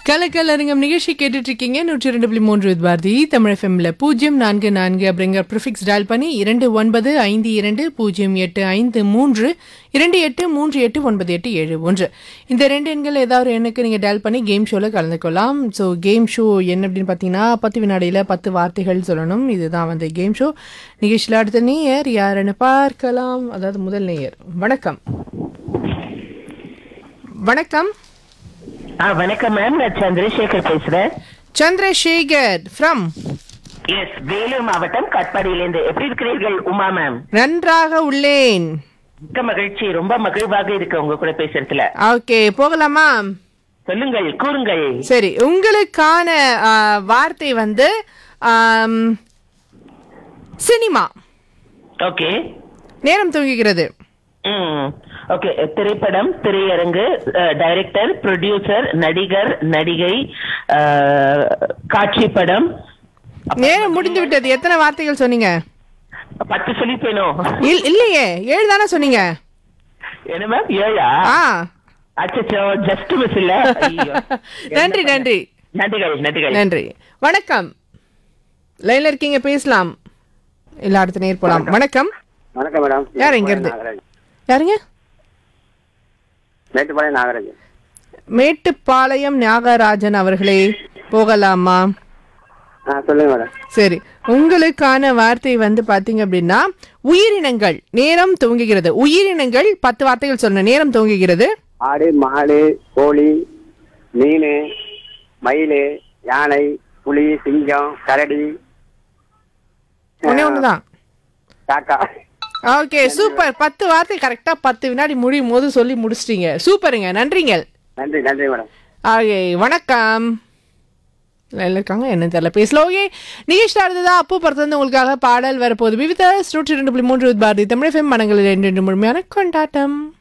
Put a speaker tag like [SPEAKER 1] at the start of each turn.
[SPEAKER 1] கலக்கல் அரங்கம் நிகழ்ச்சி கேட்டுட்டு இருக்கீங்க நூற்றி ரெண்டு புள்ளி மூன்று வித் பாரதி தமிழ் எஃப்எம்ல பூஜ்ஜியம் நான்கு நான்கு அப்படிங்கிற ப்ரிஃபிக்ஸ் டயல் பண்ணி இரண்டு ஒன்பது ஐந்து இரண்டு பூஜ்ஜியம் எட்டு ஐந்து மூன்று இரண்டு எட்டு மூன்று எட்டு ஒன்பது எட்டு ஏழு ஒன்று இந்த ரெண்டு எண்கள் ஏதாவது ஒரு எண்ணுக்கு நீங்கள் டயல் பண்ணி கேம் ஷோவில் கலந்துக்கலாம் ஸோ கேம் ஷோ என்ன அப்படின்னு பார்த்தீங்கன்னா பத்து வினாடியில் பத்து வார்த்தைகள் சொல்லணும் இதுதான் வந்து கேம் ஷோ நிகழ்ச்சியில் அடுத்த நேயர் யாருன்னு பார்க்கலாம் அதாவது முதல் நேயர் வணக்கம் வணக்கம்
[SPEAKER 2] ஆ வணக்கம் மேம் நான் சந்திரசேகர் பேசுறேன்
[SPEAKER 1] சந்திரசேகர் ஃப்ரம்
[SPEAKER 2] எஸ் வேலூர் மாவட்டம் கட்பாடியிலிருந்து எப்படி இருக்கிறீர்கள் உமா மேம்
[SPEAKER 1] நன்றாக உள்ளேன்
[SPEAKER 2] மிக்க மகிழ்ச்சி ரொம்ப மகிழ்வாக இருக்கு உங்க கூட பேசுறதுல
[SPEAKER 1] ஓகே போகலாமா
[SPEAKER 2] சொல்லுங்கள் கூறுங்கள்
[SPEAKER 1] சரி உங்களுக்கான ஆ, வார்த்தை வந்து ஆம், சினிமா
[SPEAKER 2] ஓகே
[SPEAKER 1] நேரம் தூங்குகிறது
[SPEAKER 2] ம் ஓகே திரைப்படம் திரையரங்கு டைரக்டர் ப்ரொடியூசர் நடிகர் நடிகை அஹ், காட்சி படம்
[SPEAKER 1] நேரம் முடிந்து விட்டது எத்தனை வார்த்தைகள் சொன்னீங்க
[SPEAKER 2] பத்து சொல்லிப்பேனோ
[SPEAKER 1] இல்- இல்லையே ஏழு தானே சொன்னீங்க
[SPEAKER 2] என்ன மேம் ஏழா
[SPEAKER 1] ஆ
[SPEAKER 2] அச்சோ ஜஸ்ட் மிஸ் இல்ல ஐயோ.
[SPEAKER 1] நன்றி நன்றி
[SPEAKER 2] நன்றிகள் நன்றிகள்
[SPEAKER 1] நன்றி வணக்கம் லைன்ல இருக்கீங்க பேசலாம் இல்ல அடுத்த நேர் போலாம் வணக்கம்
[SPEAKER 3] வணக்கம் மேடம்
[SPEAKER 1] யார் இங்க இருந்து?
[SPEAKER 3] நாகராஜ்
[SPEAKER 1] யாருங்க
[SPEAKER 3] மேட்டுப்பாளையம் நாகராஜ்
[SPEAKER 1] மேட்டுப்பாளையம் தியாகராஜன் அவர்களே போகலாமா
[SPEAKER 3] ஆ சொல்லுங்க மேடம்
[SPEAKER 1] சரி உங்களுக்கான வார்த்தை வந்து பாத்தீங்க அப்படின்னா உயிரினங்கள் நேரம் துவங்குகிறது உயிரினங்கள் பத்து வார்த்தைகள் சொன்ன நேரம் துவங்குகிறது
[SPEAKER 3] ஆடு மாடு கோழி மீன் மயில் யானை புலி சிங்கம் கரடி
[SPEAKER 1] ஒன்னே ஒண்ணுதான்
[SPEAKER 3] காக்கா
[SPEAKER 1] ஓகே சூப்பர் பத்து வார்த்தை கரெக்டா பத்து வினாடி முடியும் போது சொல்லி முடிச்சிட்டீங்க சூப்பருங்க நன்றிங்க
[SPEAKER 3] நன்றி நன்றி மேடம்
[SPEAKER 1] ஆகே வணக்கம் லைன்ல இருக்காங்க என்ன தெரியல பேசல ஓகே நிகழ்ச்சி அடுத்ததா அப்பு படத்துல உங்களுக்காக பாடல் வரப்போகுது விவித நூற்றி ரெண்டு புள்ளி மூன்று பாரதி தமிழ் ஃபெம் மனங்களில் ரெண்டு முழுமையான கொண்டாட்டம்